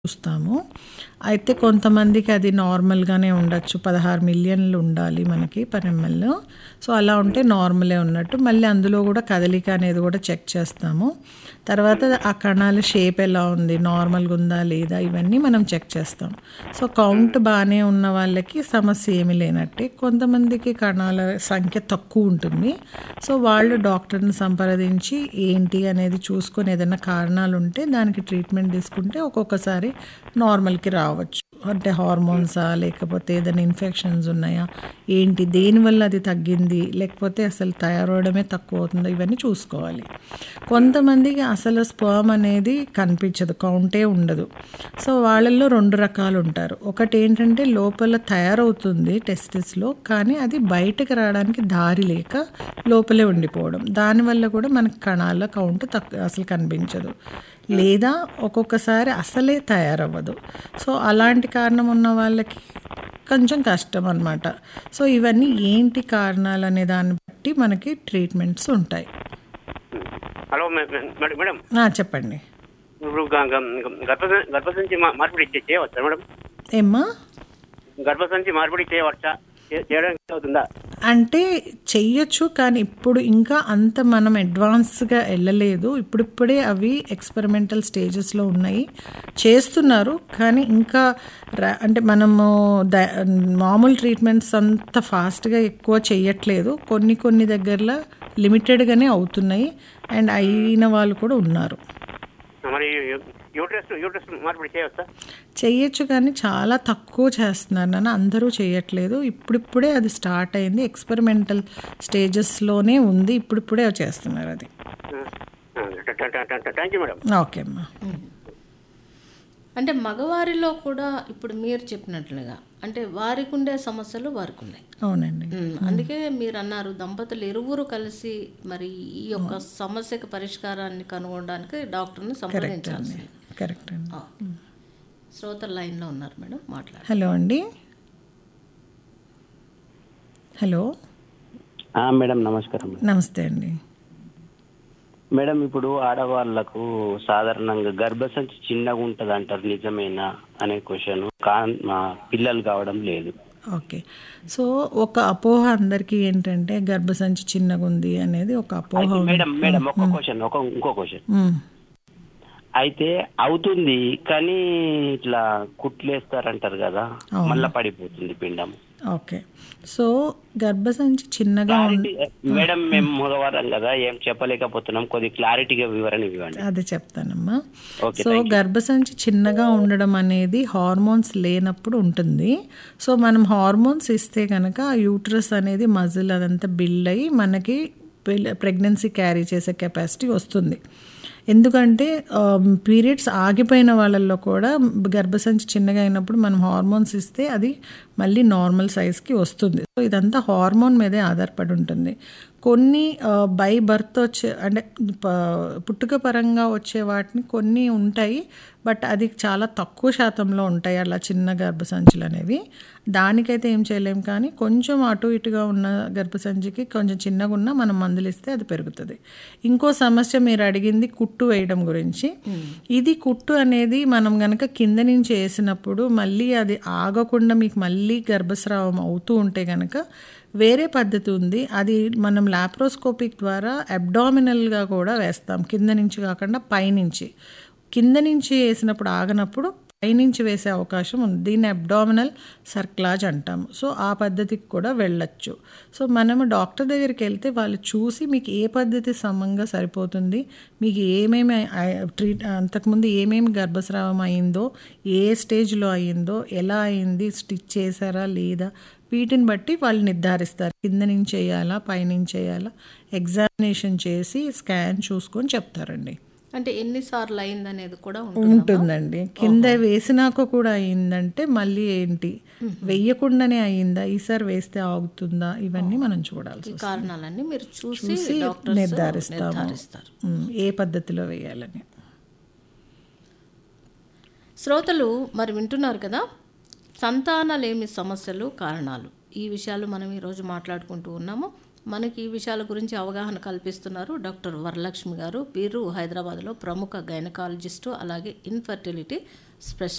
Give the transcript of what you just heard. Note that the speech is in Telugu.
చూస్తాము అయితే కొంతమందికి అది నార్మల్గానే ఉండొచ్చు పదహారు మిలియన్లు ఉండాలి మనకి పర్ ఎంఎల్ సో అలా ఉంటే నార్మలే ఉన్నట్టు మళ్ళీ అందులో కూడా కదలిక అనేది కూడా చెక్ చేస్తాము తర్వాత ఆ కణాల షేప్ ఎలా ఉంది నార్మల్గా ఉందా లేదా ఇవన్నీ మనం చెక్ చేస్తాం సో కౌంట్ బాగానే ఉన్న వాళ్ళకి సమస్య ఏమీ లేనట్టే కొంతమందికి కణాల సంఖ్య తక్కువ ఉంటుంది సో వాళ్ళు డాక్టర్ని సంప్రదించి ఏంటి అనేది చూసుకొని ఏదైనా కారణాలు ఉంటే దానికి ట్రీట్మెంట్ తీసుకుంటే ఒక్కొక్కసారి నార్మల్కి రావచ్చు అంటే హార్మోన్సా లేకపోతే ఏదైనా ఇన్ఫెక్షన్స్ ఉన్నాయా ఏంటి దేనివల్ల అది తగ్గింది లేకపోతే అసలు తయారవడమే తక్కువ అవుతుందో ఇవన్నీ చూసుకోవాలి కొంతమందికి అసలు స్పర్మ్ అనేది కనిపించదు కౌంటే ఉండదు సో వాళ్ళల్లో రెండు రకాలు ఉంటారు ఒకటి ఏంటంటే లోపల తయారవుతుంది టెస్టిస్లో కానీ అది బయటకు రావడానికి దారి లేక లోపలే ఉండిపోవడం దానివల్ల కూడా మనకి కణాల కౌంట్ తక్కువ అసలు కనిపించదు లేదా ఒక్కొక్కసారి అసలే తయారవ్వదు సో అలాంటి కారణం ఉన్న వాళ్ళకి కొంచెం కష్టం అనమాట సో ఇవన్నీ ఏంటి కారణాలు అనే దాన్ని బట్టి మనకి ట్రీట్మెంట్స్ ఉంటాయి hello ma- ma- madam madam ఆ, చెప్పండి ఇప్పుడు గ- గ- గర్భస- గర్భసంచి మా- మార్పిడి చే- చేయవచ్చా మేడం ఏమ్మా గర్భసంచి మార్పిడి చేయవచ్చా చే- చేయడానికి అవుతుందా అంటే చెయ్యొచ్చు కానీ ఇప్పుడు ఇంకా అంత మనం అడ్వాన్స్గా వెళ్ళలేదు ఇప్పుడిప్పుడే అవి ఎక్స్పెరిమెంటల్ స్టేజెస్లో ఉన్నాయి చేస్తున్నారు కానీ ఇంకా రా- అంటే మనము ద మామూలు ట్రీట్మెంట్స్ అంత ఫాస్ట్గా ఎక్కువ చెయ్యట్లేదు కొన్ని కొన్ని దగ్గరలో లిమిటెడ్గానే అవుతున్నాయి అండ్ అయిన వాళ్ళు కూడా ఉన్నారు మరి యూట్రస్ యూట్రస్ మార్పిడి చేయవచ్చా చెయ్యొచ్చు కానీ చాలా తక్కువ చేస్తున్నారు నాన్న అందరూ చేయట్లేదు ఇప్పుడిప్పుడే అది స్టార్ట్ అయింది ఎక్స్పెరిమెంటల్ స్టేజెస్లోనే ఉంది ఇప్పుడిప్పుడే చేస్తున్నారు అది థ్యాంక్ యూ మేడం ఓకే అమ్మా అంటే మగవారిలో కూడా ఇప్పుడు మీరు చెప్పినట్లుగా అంటే వారికి ఉండే సమస్యలు వారికి ఉన్నాయి అవునండి ఉమ్, అందుకే మీరు అన్నారు దంపతులు ఇరువురు కలిసి మరి ఈ యొక్క సమస్యకు పరిష్కారాన్ని కనుగొనడానికి డాక్టర్ని సంప్రదించాల్సి కరెక్ట్ అండి శ్రోత లైన్లో ఉన్నారు మేడం మాట్లాడు హలో అండి హలో ఆ, మేడం నమస్కారం మేడం. నమస్తే అండి మేడం ఇప్పుడు ఆడవాళ్లకు సాధారణంగా గర్భసంచి చిన్నగా ఉంటది అంటారు నిజమేనా అనే క్వశ్చన్ కా- మా పిల్లలు కావడం లేదు ఓకే సో ఒక అపోహ అందరికీ ఏంటంటే గర్భసంచి చిన్నగా ఉంది అనేది ఒక అపోహ అయితే ఉంది. మేడం మేడం ఒక క్వశ్చన్ ఒక ఇంకో క్వశ్చన్ మ్మ్. అయితే అవుతుంది కానీ ఇట్లా కుట్లేస్తారంటారు కదా అవును. మళ్ళా పడిపోతుంది పిండం ఓకే సో గర్భసంచి చిన్నగా ఉంది క్లారిటీ మేడం మేము మగవారం కదా ఏం చెప్పలేకపోతున్నాం కొద్ది క్లారిటీగా వివరణ ఇవ్వండి అది చెప్తానమ్మా Okay, సో గర్భసంచి చిన్నగా ఉండడం అనేది హార్మోన్స్ లేనప్పుడు ఉంటుంది సో మనం హార్మోన్స్ ఇస్తే కనుక ఆ యూట్రస్ అనేది మజిల్ అదంతా బిల్డ్ అయ్యి మనకి ప్రెగ్నెన్సీ క్యారీ చేసే కెపాసిటీ వస్తుంది ఎందుకంటే పీరియడ్స్ ఆగిపోయిన వాళ్ళల్లో కూడా గర్భసంచి చిన్నగా అయినప్పుడు మనం హార్మోన్స్ ఇస్తే అది మళ్ళీ నార్మల్ సైజ్కి వస్తుంది సో ఇదంతా హార్మోన్ మీదే ఆధారపడి ఉంటుంది కొన్ని బై బర్త్ వచ్చే అంటే ప- పుట్టుక పరంగా వచ్చే వాటిని కొన్ని ఉంటాయి బట్ అది చాలా తక్కువ శాతంలో ఉంటాయి అలా చిన్న గర్భసంచులు అనేవి దానికైతే ఏం చేయలేం కానీ కొంచెం అటు ఇటుగా ఉన్న గర్భసంచికి కొంచెం చిన్నగా ఉన్నా మనం మందులు ఇస్తే అది పెరుగుతుంది ఇంకో సమస్య మీరు అడిగింది కుట్టు వేయడం గురించి ఇది కుట్టు అనేది మనం గనక కింద నుంచి వేసినప్పుడు మళ్ళీ అది ఆగకుండా మీకు మళ్ళీ గర్భస్రావం అవుతూ ఉంటే గనక వేరే పద్ధతి ఉంది అది మనం లాప్రోస్కోపిక్ ద్వారా అబ్డామినల్గా కూడా వేస్తాం కింద నుంచి కాకుండా పైనుంచి కింద నుంచి వేసినప్పుడు ఆగనప్పుడు పైనుంచి వేసే అవకాశం ఉంది దీన్ని అబ్డామినల్ సర్క్లాజ్ అంటాము సో ఆ పద్ధతికి కూడా వెళ్ళొచ్చు సో మనము డాక్టర్ దగ్గరికి వెళ్తే వాళ్ళు చూసి మీకు ఏ పద్ధతి సమంగా సరిపోతుంది మీకు ఏమేమి ఆ- ట్రీట్ అంతకుముందు ఏమేమి గర్భస్రావం అయిందో ఏ స్టేజ్లో అయిందో ఎలా అయింది స్టిచ్ చేశారా లేదా వీటిని బట్టి వాళ్ళు నిర్ధారిస్తారు కింద నుంచి చేయాలా పైనుంచి చేయాలా ఎగ్జామినేషన్ చేసి స్కాన్ చూసుకొని చెప్తారండి అంటే ఎన్నిసార్లు అయిందనేది కూడా ఉంటుంది ఉంటుందండి కింద వేసినాక కూడా అయిందంటే మళ్ళీ ఏంటి వెయ్యకుండానే అయిందా ఈసారి వేస్తే ఆగుతుందా ఇవన్నీ మనం చూడాల్సి ఈ కారణాలన్నీ మీరు చూసి చూసి డాక్టర్స్ నిర్ధారిస్తాము నిర్ధారిస్తారు ఉమ్, ఏ పద్ధతిలో వేయాలని శ్రోతలు మరి వింటున్నారు కదా సంతానలేమి సమస్యలు కారణాలు ఈ విషయాలు మనం ఈరోజు మాట్లాడుకుంటూ ఉన్నాము మనకి ఈ విషయాల గురించి అవగాహన కల్పిస్తున్నారు డాక్టర్ వరలక్ష్మి గారు వీరు హైదరాబాద్లో ప్రముఖ గైనకాలజిస్టు అలాగే ఇన్ఫర్టిలిటీ స్పెషలిస్ట్